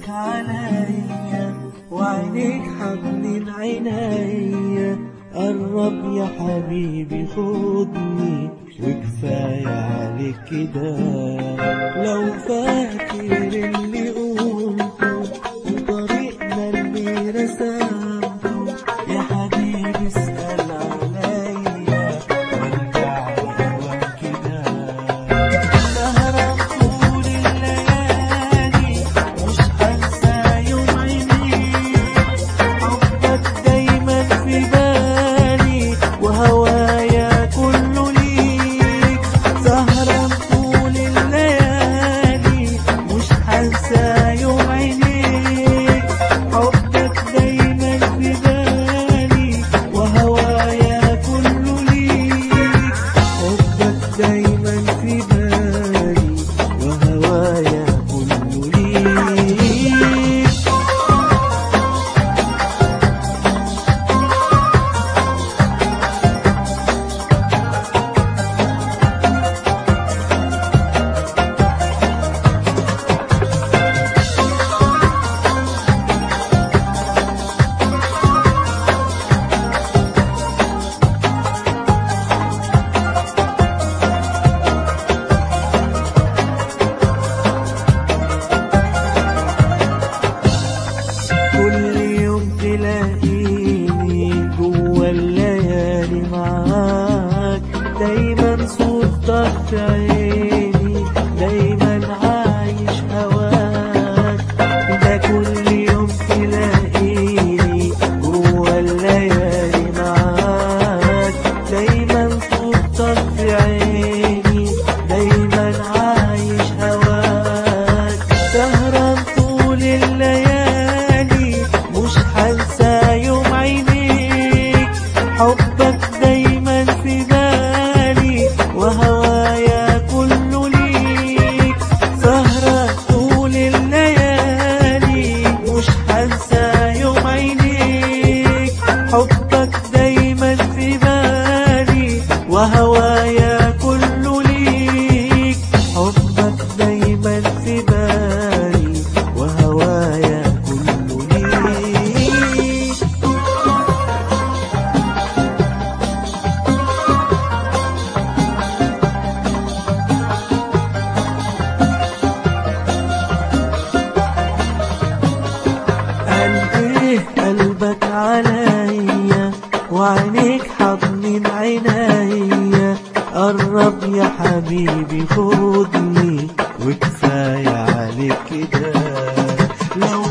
قلبك عليا وعينيك حضن عينيا قرب يا حبيبي خدني وكفاية عليك كده لو فاكر اللي قلته وطريقنا اللي رسمته يا حبيبي اسأل عليا وارجع لهواك كده سهران طول الليالي مش هنسى يوم عينيك حبك دايما في بالي وهوايا كله ليك سهران طول الليالي مش هنسى يوم عينيك حبك دايما في بالي وهوايا كله ليك حبك دايما في بالي وهوايا كله ليك كل يوم تلاقيني جوا الليالي معاك دايما صورتك في عيني دايما عايش هواك ده كل يوم تلاقيني جوا الليالي معاك دايما صورتك في عيني دايما عايش هواك سهران طول الليالي مش هنسى يوم عينيك حبك دايما في بالي وهوايا كله ليك سهرة طول الليالي مش هنسى يوم عينيك حبك دايما في بالي وهوايا كله ليك حبك دايما في بالي وهوايا كله ليك قلبي قلبك عليا وعينيك حضن عينيا قرب يا حبيبي خدني وكفاية عليك كده لو